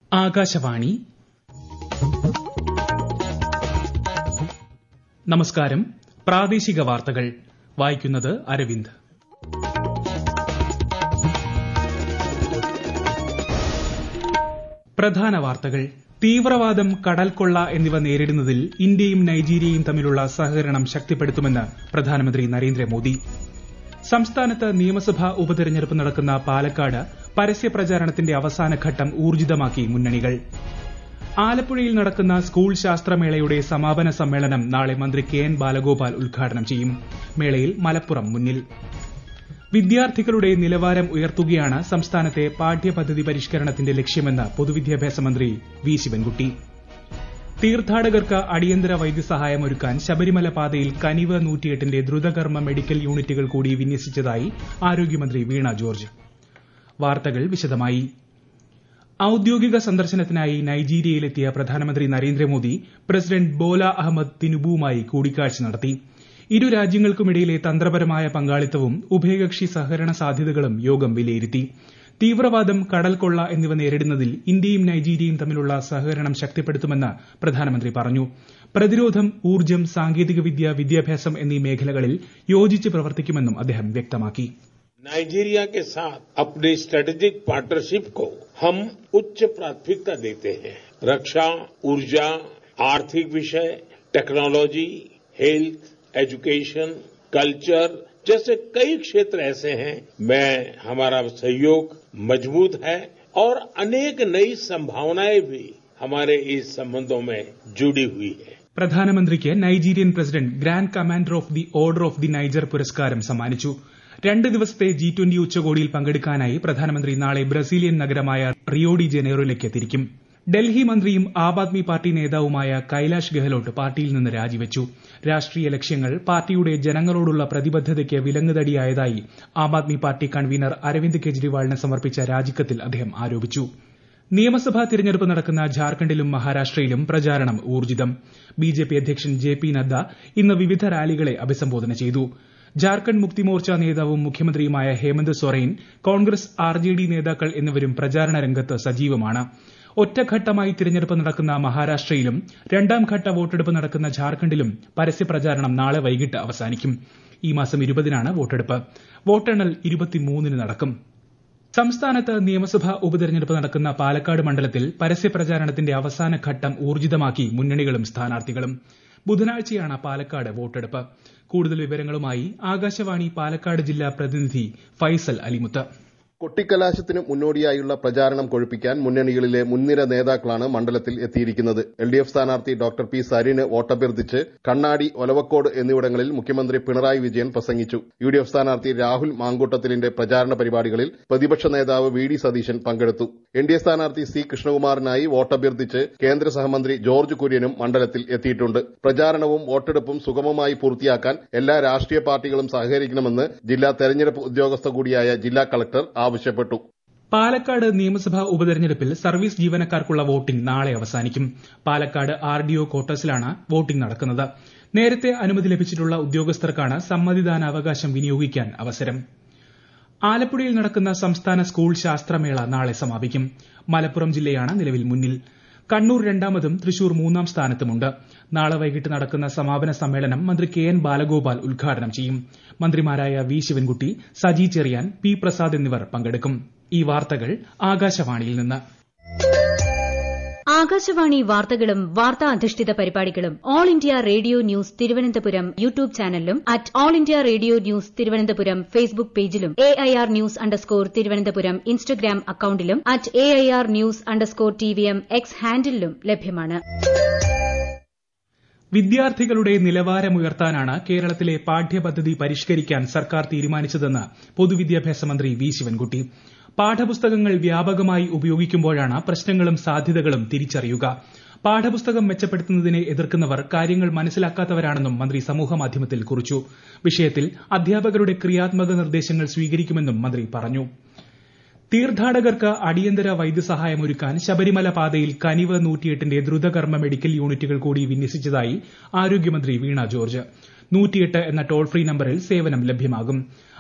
ആകാശവാണി നമസ്കാരം പ്രാദേശിക വാർത്തകൾ വായിക്കുന്നത് അരവിന്ദ് പ്രധാന വാർത്തകൾ തീവ്രവാദം കടൽക്കൊള്ള എന്നിവ നേരിടുന്നതിൽ ഇന്ത്യയും നൈജീരിയയും തമ്മിലുള്ള സഹകരണം ശക്തിപ്പെടുത്തുമെന്ന് പ്രധാനമന്ത്രി നരേന്ദ്രമോദി സംസ്ഥാനത്ത് നിയമസഭാ ഉപതെരഞ്ഞെടുപ്പ് നടക്കുന്ന പാലക്കാട് പരസ്യപ്രചാരണത്തിന്റെ അവസാനഘട്ടം ഊർജിതമാക്കി മുന്നണികൾ ആലപ്പുഴയിൽ നടക്കുന്ന സ്കൂൾ ശാസ്ത്രമേളയുടെ സമാപന സമ്മേളനം നാളെ മന്ത്രി കെ എൻ ബാലഗോപാൽ ഉദ്ഘാടനം ചെയ്യും മേളയിൽ മലപ്പുറം മുന്നിൽ വിദ്യാർത്ഥികളുടെ നിലവാരം ഉയർത്തുകയാണ് സംസ്ഥാനത്തെ പാഠ്യപദ്ധതി പരിഷ്കരണത്തിന്റെ ലക്ഷ്യമെന്ന് പൊതുവിദ്യാഭ്യാസ മന്ത്രി വി ശിവൻകുട്ടി തീർത്ഥാടകർക്ക് അടിയന്തര വൈദ്യസഹായം ഒരുക്കാൻ ശബരിമല പാതയിൽ കനിവ് നൂറ്റിയെട്ടിന്റെ ദ്രുതകർമ്മ മെഡിക്കൽ യൂണിറ്റുകൾ കൂടി വിന്യസിച്ചതായി ആരോഗ്യമന്ത്രി വീണ ജോർജ് വാർത്തകൾ വിശദമായി ഔദ്യോഗിക സന്ദർശനത്തിനായി നൈജീരിയയിലെത്തിയ പ്രധാനമന്ത്രി നരേന്ദ്രമോദി പ്രസിഡന്റ് ബോല അഹമ്മദ് തിനുബുവുമായി കൂടിക്കാഴ്ച നടത്തി ഇരു രാജ്യങ്ങൾക്കുമിടയിലെ തന്ത്രപരമായ പങ്കാളിത്തവും ഉഭയകക്ഷി സഹകരണ സാധ്യതകളും യോഗം വിലയിരുത്തി തീവ്രവാദം കടൽക്കൊള്ള എന്നിവ നേരിടുന്നതിൽ ഇന്ത്യയും നൈജീരിയയും തമ്മിലുള്ള സഹകരണം ശക്തിപ്പെടുത്തുമെന്ന് പ്രധാനമന്ത്രി പറഞ്ഞു പ്രതിരോധം ഊർജ്ജം സാങ്കേതികവിദ്യ വിദ്യാഭ്യാസം എന്നീ മേഖലകളിൽ യോജിച്ച് പ്രവർത്തിക്കുമെന്നും അദ്ദേഹം വ്യക്തമാക്കി नाइजीरिया के साथ अपनी स्ट्रेटेजिक पार्टनरशिप को हम उच्च प्राथमिकता देते हैं रक्षा ऊर्जा आर्थिक विषय टेक्नोलॉजी हेल्थ एजुकेशन कल्चर जैसे कई क्षेत्र ऐसे हैं मैं हमारा सहयोग मजबूत है और अनेक नई संभावनाएं भी हमारे इस संबंधों में जुड़ी हुई है പ്രധാനമന്ത്രിക്ക് Nigerian president grand commander of the order of the Niger പുരസ്കാരം സമ്മാനിച്ചു രണ്ട് ദിവസത്തെ ജി ട്വന്റി ഉച്ചകോടിയിൽ പങ്കെടുക്കാനായി പ്രധാനമന്ത്രി നാളെ ബ്രസീലിയൻ നഗരമായ റിയോഡി ജനീറോയിലേക്ക് തിരിക്കും ഡൽഹി മന്ത്രിയും ആം ആദ്മി പാർട്ടി നേതാവുമായ കൈലാഷ് ഗെഹ്ലോട്ട് പാർട്ടിയിൽ നിന്ന് രാജിവച്ചു രാഷ്ട്രീയ ലക്ഷ്യങ്ങൾ പാർട്ടിയുടെ ജനങ്ങളോടുള്ള പ്രതിബദ്ധതയ്ക്ക് വിലങ്ങുതടിയായതായി ആം ആദ്മി പാർട്ടി കൺവീനർ അരവിന്ദ് കെജ്രിവാളിന് സമർപ്പിച്ച രാജിക്കത്തിൽ അദ്ദേഹം ആരോപിച്ചു നിയമസഭാ തിരഞ്ഞെടുപ്പ് നടക്കുന്ന ഝാർഖണ്ഡിലും മഹാരാഷ്ട്രയിലും പ്രചാരണം ഊർജിതം ബിജെപി അധ്യക്ഷൻ ജെ പി നദ്ദ ഇന്ന് വിവിധ റാലികളെ അഭിസംബോധന ചെയ്തു ജാർഖണ്ഡ് മുക്തി മോർച്ച നേതാവും മുഖ്യമന്ത്രിയുമായ ഹേമന്ത് സൊറൈൻ കോൺഗ്രസ് ആർജെഡി നേതാക്കൾ എന്നിവരും പ്രചാരണ രംഗത്ത് സജീവമാണ് ഒറ്റഘട്ടമായി തിരഞ്ഞെടുപ്പ് നടക്കുന്ന മഹാരാഷ്ട്രയിലും രണ്ടാം ഘട്ട വോട്ടെടുപ്പ് നടക്കുന്ന ഝാർഖണ്ഡിലും പരസ്യപ്രചാരണം നാളെ വൈകിട്ട് അവസാനിക്കും ഈ മാസം ഇരുപതിനാണ് വോട്ടെടുപ്പ് വോട്ടെണ്ണൽ ഇരുപത്തിമൂന്നിന് നടക്കും സംസ്ഥാനത്ത് നിയമസഭാ ഉപതെരഞ്ഞെടുപ്പ് നടക്കുന്ന പാലക്കാട് മണ്ഡലത്തിൽ പരസ്യപ്രചാരണത്തിന്റെ അവസാന ഘട്ടം ഊർജിതമാക്കി മുന്നണികളും സ്ഥാനാർത്ഥികളും ബുധനാഴ്ചയാണ് പാലക്കാട് വോട്ടെടുപ്പ് കൂടുതൽ വിവരങ്ങളുമായി ആകാശവാണി പാലക്കാട് ജില്ലാ പ്രതിനിധി ഫൈസൽ അലിമുത്ത് കൊട്ടിക്കലാശത്തിന് മുന്നോടിയായുള്ള പ്രചാരണം കൊഴുപ്പിക്കാൻ മുന്നണികളിലെ മുൻനിര നേതാക്കളാണ് മണ്ഡലത്തിൽ എത്തിയിരിക്കുന്നത് എൽ ഡി എഫ് സ്ഥാനാർത്ഥി ഡോക്ടർ പി സരിന് വോട്ടഭ്യർത്ഥിച്ച് കണ്ണാടി ഒലവക്കോട് എന്നിവിടങ്ങളിൽ മുഖ്യമന്ത്രി പിണറായി വിജയൻ പ്രസംഗിച്ചു യു ഡി എഫ് സ്ഥാനാർത്ഥി രാഹുൽ മാങ്കൂട്ടത്തിലിന്റെ പ്രചാരണ പരിപാടികളിൽ പ്രതിപക്ഷ നേതാവ് വി ഡി സതീശൻ പങ്കെടുത്തു എൻ ഡി എ സ്ഥാനാർത്ഥി സി കൃഷ്ണകുമാറിനായി വോട്ടഭ്യർത്ഥിച്ച് കേന്ദ്ര സഹമന്ത്രി ജോർജ് കുര്യനും മണ്ഡലത്തിൽ എത്തിയിട്ടുണ്ട് പ്രചാരണവും വോട്ടെടുപ്പും സുഗമമായി പൂർത്തിയാക്കാൻ എല്ലാ രാഷ്ട്രീയ പാർട്ടികളും സഹകരിക്കണമെന്ന് ജില്ലാ തെരഞ്ഞെടുപ്പ് ഉദ്യോഗസ്ഥ കൂടിയായ ജില്ലാ കളക്ടർ ആവശ്യപ്പെട്ടു പാലക്കാട് നിയമസഭാ ഉപതെരഞ്ഞെടുപ്പിൽ സർവീസ് ജീവനക്കാർക്കുള്ള വോട്ടിംഗ് നാളെ അവസാനിക്കും പാലക്കാട് ആർ ഡി ഒ ക്വാർട്ടേഴ്സിലാണ് വോട്ടിംഗ് നടക്കുന്നത് നേരത്തെ അനുമതി ലഭിച്ചിട്ടുള്ള ഉദ്യോഗസ്ഥർക്കാണ് സമ്മതിദാനാവകാശം വിനിയോഗിക്കാൻ അവസരം ആലപ്പുഴയിൽ നടക്കുന്ന സംസ്ഥാന സ്കൂൾ ശാസ്ത്രമേള നാളെ സമാപിക്കും മലപ്പുറം ജില്ലയാണ് നിലവിൽ മുന്നിൽ കണ്ണൂർ രണ്ടാമതും തൃശൂർ മൂന്നാം സ്ഥാനത്തുമുണ്ട് നാളെ വൈകിട്ട് നടക്കുന്ന സമാപന സമ്മേളനം മന്ത്രി കെ എൻ ബാലഗോപാൽ ഉദ്ഘാടനം ചെയ്യും മന്ത്രിമാരായ വി ശിവൻകുട്ടി സജി ചെറിയാൻ പി പ്രസാദ് എന്നിവർ പങ്കെടുക്കും ഈ വാർത്തകൾ ആകാശവാണിയിൽ നിന്ന് ആകാശവാണി വാർത്തകളും വാർത്താ അധിഷ്ഠിത പരിപാടികളും all India radio news Thiruvananthapuram YouTube ചാനലിലും at all India radio news Thiruvananthapuram Facebook പേജിലും A I R news underscore Thiruvananthapuram Instagram അക്കൌണ്ടിലും at A I R news underscore T V M X ഹാൻഡിലും ലഭ്യമാണ് വിദ്യാർത്ഥികളുടെ നിലവാരമുയർത്താനാണ് കേരളത്തിലെ പാഠ്യപദ്ധതി പരിഷ്കരിക്കാൻ സർക്കാർ തീരുമാനിച്ചതെന്ന് പൊതുവിദ്യാഭ്യാസ മന്ത്രി വി ശിവൻകുട്ടി പാഠപുസ്തകങ്ങൾ വ്യാപകമായി ഉപയോഗിക്കുമ്പോഴാണ് പ്രശ്നങ്ങളും സാധ്യതകളും തിരിച്ചറിയുക പാഠപുസ്തകം മെച്ചപ്പെടുത്തുന്നതിനെ എതിർക്കുന്നവർ കാര്യങ്ങൾ മനസ്സിലാക്കാത്തവരാണെന്നും മന്ത്രി സമൂഹമാധ്യമത്തിൽ കുറിച്ചു വിഷയത്തിൽ അധ്യാപകരുടെ ക്രിയാത്മക നിർദ്ദേശങ്ങൾ സ്വീകരിക്കുമെന്നും മന്ത്രി പറഞ്ഞു തീർത്ഥാടകർക്ക് അടിയന്തര വൈദ്യസഹായം ഒരുക്കാൻ ശബരിമല പാതയിൽ കനിവ് നൂറ്റിയെട്ടിന്റെ ദ്രുതകർമ്മ മെഡിക്കൽ യൂണിറ്റുകൾ കൂടി വിന്യസിച്ചതായി ആരോഗ്യമന്ത്രി വീണ ജോർജ് നൂറ്റിയെട്ട് എന്ന ടോൾ ഫ്രീ നമ്പറിൽ സേവനം ലഭ്യമാകും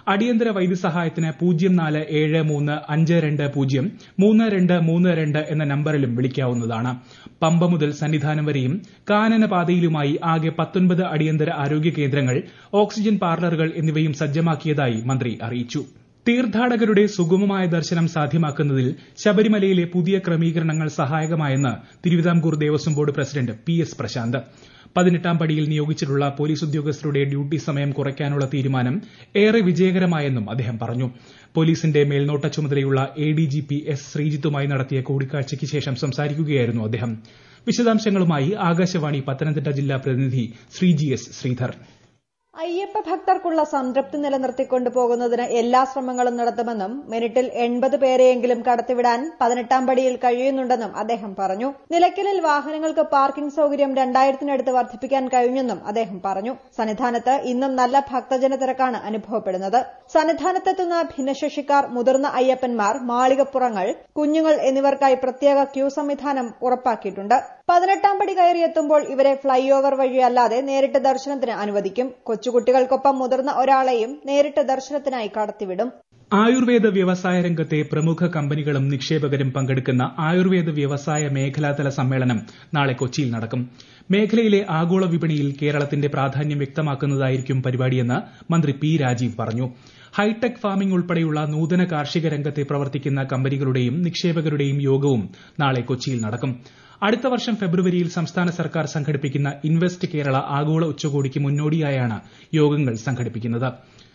അടിയന്തര വൈദ്യസഹായത്തിന് പൂജ്യം നാല് ഏഴ് മൂന്ന് അഞ്ച് രണ്ട് പൂജ്യം മൂന്ന് രണ്ട് മൂന്ന് രണ്ട് എന്ന നമ്പറിലും വിളിക്കാവുന്നതാണ് പമ്പ മുതൽ സന്നിധാനം വരെയും കാനനപാതയിലുമായി ആകെ പത്തൊൻപത് അടിയന്തര ആരോഗ്യ കേന്ദ്രങ്ങൾ ഓക്സിജൻ പാർലറുകൾ എന്നിവയും സജ്ജമാക്കിയതായി മന്ത്രി അറിയിച്ചു തീർത്ഥാടകരുടെ സുഗമമായ ദർശനം സാധ്യമാക്കുന്നതിൽ ശബരിമലയിലെ പുതിയ ക്രമീകരണങ്ങൾ സഹായകമായെന്ന് Thiruvithamkoor Devaswom board president P S Prashanth പതിനെട്ടാം പടിയിൽ നിയോഗിച്ചിട്ടുള്ള പോലീസ് ഉദ്യോഗസ്ഥരുടെ ഡ്യൂട്ടി സമയം കുറയ്ക്കാനുള്ള തീരുമാനം ഏറെ വിജയകരമായെന്നും അദ്ദേഹം പറഞ്ഞു പോലീസിന്റെ മേൽനോട്ട ചുമതലയുള്ള A D G P S ശ്രീജിത്തുമായി നടത്തിയ കൂടിക്കാഴ്ചയ്ക്ക് ശേഷം സംസാരിക്കുകയായിരുന്നു അദ്ദേഹം വിശദാംശങ്ങളുമായി ആകാശവാണി പത്തനംതിട്ട ജില്ലാ പ്രതിനിധി ശ്രീജി എസ് ശ്രീധർ അയ്യപ്പ ഭക്തർക്കുള്ള സംതൃപ്തി നിലനിർത്തിക്കൊണ്ടു പോകുന്നതിന് എല്ലാ ശ്രമങ്ങളും നടത്തുമെന്നും മിനിറ്റിൽ എൺപത് പേരെയെങ്കിലും കടത്തിവിടാൻ പതിനെട്ടാം പടിയിൽ കഴിയുന്നുണ്ടെന്നും അദ്ദേഹം പറഞ്ഞു നിലയ്ക്കലിൽ വാഹനങ്ങൾക്ക് പാർക്കിംഗ് സൌകര്യം രണ്ടായിരത്തിനടുത്ത് വർദ്ധിപ്പിക്കാൻ കഴിഞ്ഞെന്നും അദ്ദേഹം പറഞ്ഞു സന്നിധാനത്ത് ഇന്നും നല്ല ഭക്തജന തിരക്കാണ് അനുഭവപ്പെടുന്നത് സന്നിധാനത്തെത്തുന്ന ഭിന്നശേഷിക്കാർ മുതിർന്ന അയ്യപ്പന്മാർ മാളികപ്പുറങ്ങൾ കുഞ്ഞുങ്ങൾ എന്നിവർക്കായി പ്രത്യേക ക്യൂ സംവിധാനം ഉറപ്പാക്കിയിട്ടുണ്ട് പതിനെട്ടാം പടി കയറി എത്തുമ്പോൾ ഇവരെ ഫ്ളൈ ഓവർ വഴിയല്ലാതെ നേരിട്ട് ദർശനത്തിന് അനുവദിക്കും കൊച്ചുകുട്ടികൾക്കൊപ്പം മുതിർന്ന ഒരാളെയും നേരിട്ട് ദർശനത്തിനായി കടത്തിവിടും ആയുർവേദ വ്യവസായ രംഗത്തെ പ്രമുഖ കമ്പനികളും നിക്ഷേപകരും പങ്കെടുക്കുന്ന ആയുർവേദ വ്യവസായ മേഖലാതല സമ്മേളനം നാളെ കൊച്ചിയിൽ നടക്കും മേഖലയിലെ ആഗോള വിപണിയിൽ കേരളത്തിന്റെ പ്രാധാന്യം വ്യക്തമാക്കുന്നതായിരിക്കും പരിപാടിയെന്ന് മന്ത്രി പി രാജീവ് പറഞ്ഞു ഹൈടെക് ഫാമിംഗ് ഉൾപ്പെടെയുള്ള നൂതന കാർഷിക രംഗത്തെ പ്രവർത്തിക്കുന്ന കമ്പനികളുടെയും നിക്ഷേപകരുടെയും യോഗവും നാളെ കൊച്ചിയിൽ നടക്കും അടുത്ത വർഷം ഫെബ്രുവരിയിൽ സംസ്ഥാന സർക്കാർ സംഘടിപ്പിക്കുന്ന ഇൻവെസ്റ്റ് കേരള ആഗോള ഉച്ചകോടിക്ക് മുന്നോടിയായാണ് യോഗങ്ങൾ സംഘടിപ്പിക്കുന്നത്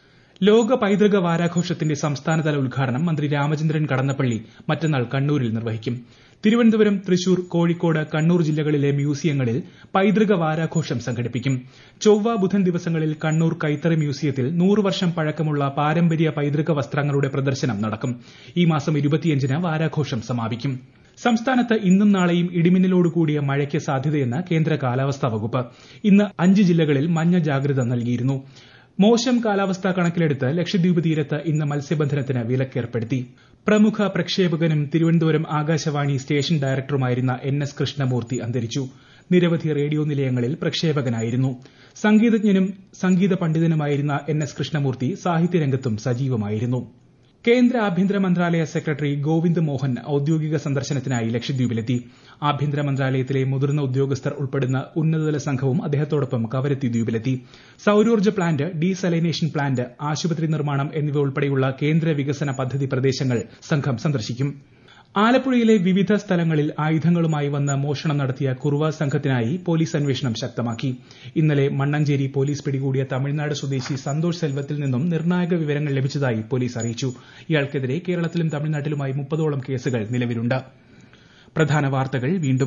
ലോക പൈതൃക വാരാഘോഷത്തിന്റെ സംസ്ഥാനതല ഉദ്ഘാടനം മന്ത്രി രാമചന്ദ്രൻ കടന്നപ്പള്ളി മറ്റന്നാൾ കണ്ണൂരിൽ നിർവഹിക്കും തിരുവനന്തപുരം തൃശൂർ കോഴിക്കോട് കണ്ണൂർ ജില്ലകളിലെ മ്യൂസിയങ്ങളിൽ പൈതൃക വാരാഘോഷം സംഘടിപ്പിക്കും ചൊവ്വ ബുധൻ ദിവസങ്ങളിൽ കണ്ണൂർ കൈത്തറി മ്യൂസിയത്തിൽ നൂറ് വർഷം പഴക്കമുള്ള പാരമ്പര്യ പൈതൃക വസ്ത്രങ്ങളുടെ പ്രദർശനം നടക്കും ഈ മാസം ഇരുപത്തിയഞ്ചിന് വാരാഘോഷം സമാപിക്കും സംസ്ഥാനത്ത് ഇന്നും നാളെയും ഇടിമിന്നലോട് കൂടിയ മഴയ്ക്ക് സാധ്യതയെന്ന് കേന്ദ്ര കാലാവസ്ഥാ വകുപ്പ് ഇന്ന് അഞ്ച് ജില്ലകളിൽ മഞ്ഞ ജാഗ്രത നൽകിയിരുന്നു മോശം കാലാവസ്ഥ കണക്കിലെടുത്ത് ലക്ഷദ്വീപ് തീരത്ത് ഇന്ന് മത്സ്യബന്ധനത്തിന് വിലക്കേർപ്പെടുത്തി പ്രമുഖ പ്രക്ഷേപകനും തിരുവനന്തപുരം ആകാശവാണി സ്റ്റേഷൻ ഡയറക്ടറുമായിരുന്ന എൻ എസ് കൃഷ്ണമൂർത്തി അന്തരിച്ചു നിരവധി റേഡിയോ നിലയങ്ങളിൽ പ്രക്ഷേപകനായിരുന്നു സംഗീതജ്ഞനും സംഗീത പണ്ഡിതനുമായിരുന്ന എൻ എസ് കൃഷ്ണമൂർത്തി സാഹിത്യരംഗത്തും സജീവമായിരുന്നു കേന്ദ്ര ആഭ്യന്തര മന്ത്രാലയ സെക്രട്ടറി ഗോവിന്ദ് മോഹൻ ഔദ്യോഗിക സന്ദർശനത്തിനായി ലക്ഷദ്വീപിലെത്തി ആഭ്യന്തര മന്ത്രാലയത്തിലെ മുതിർന്ന ഉദ്യോഗസ്ഥർ ഉൾപ്പെടുന്ന ഉന്നതതല സംഘവും അദ്ദേഹത്തോടൊപ്പം കവരത്തി ദ്വീപിലെത്തി സൌരോർജ്ജ പ്ലാന്റ് ഡീസലൈനേഷൻ പ്ലാന്റ് ആശുപത്രി നിർമ്മാണം എന്നിവ ഉൾപ്പെടെയുള്ള കേന്ദ്ര വികസന പദ്ധതി പ്രദേശങ്ങൾ സംഘം സന്ദർശിക്കും ആലപ്പുഴയിലെ വിവിധ സ്ഥലങ്ങളിൽ ആയുധങ്ങളുമായി വന്ന് മോഷണം നടത്തിയ കുറുവ സംഘത്തിനായി പോലീസ് അന്വേഷണം ശക്തമാക്കി ഇന്നലെ മണ്ണഞ്ചേരി പോലീസ് പിടികൂടിയ തമിഴ്നാട് സ്വദേശി സന്തോഷ് സെൽവത്തിൽ നിന്നും നിർണായക വിവരങ്ങൾ ലഭിച്ചതായി പോലീസ് അറിയിച്ചു ഇയാൾക്കെതിരെ കേരളത്തിലും തമിഴ്നാട്ടിലുമായി മുപ്പതോളം കേസുകൾ നിലവിലുണ്ട് പ്രധാന വാർത്തകൾ വീണ്ടും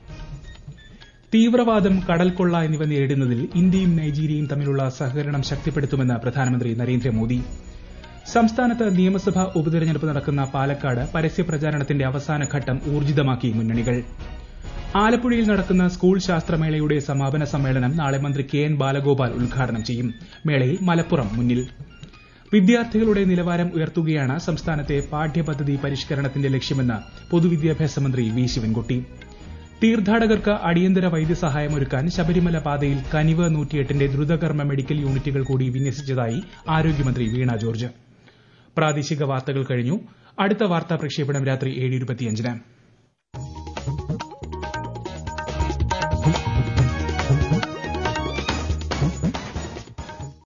തീവ്രവാദം കടൽക്കൊള്ള എന്നിവ നേരിടുന്നതിൽ ഇന്ത്യയും നൈജീരിയയും തമ്മിലുള്ള സഹകരണം ശക്തിപ്പെടുത്തുമെന്ന് പ്രധാനമന്ത്രി നരേന്ദ്രമോദി സംസ്ഥാനത്ത് നിയമസഭാ ഉപതെരഞ്ഞെടുപ്പ് നടക്കുന്ന പാലക്കാട് പരസ്യ പ്രചാരണത്തിന്റെ അവസാന ഘട്ടം ഊർജിതമാക്കി മുന്നണികൾ ആലപ്പുഴയിൽ നടക്കുന്ന സ്കൂൾ ശാസ്ത്രമേളയുടെ സമാപന സമ്മേളനം നാളെ മന്ത്രി കെ എൻ ബാലഗോപാൽ ഉദ്ഘാടനം ചെയ്യും മേളയിൽ മലപ്പുറം മുന്നിൽ വിദ്യാർത്ഥികളുടെ നിലവാരം ഉയർത്തുകയാണ് സംസ്ഥാനത്തെ പാഠ്യപദ്ധതി പരിഷ്കരണത്തിന്റെ ലക്ഷ്യമെന്ന് പൊതുവിദ്യാഭ്യാസ മന്ത്രി വി ശിവൻകുട്ടി തീർത്ഥാടകർക്ക് അടിയന്തര വൈദ്യസഹായമൊരുക്കാൻ ശബരിമല പാതയിൽ കനിവ് നൂറ്റിയെട്ടിന്റെ ദ്രുതകർമ്മ മെഡിക്കൽ യൂണിറ്റുകൾ കൂടി വിന്യസിച്ചതായി ആരോഗ്യമന്ത്രി വീണ ജോർജ് പ്രാദേശിക വാർത്തകൾ കഴിഞ്ഞു അടുത്ത വാർത്താ പ്രക്ഷേപണം രാത്രി ഏഴ് ഇരുപത്തിയഞ്ചിന്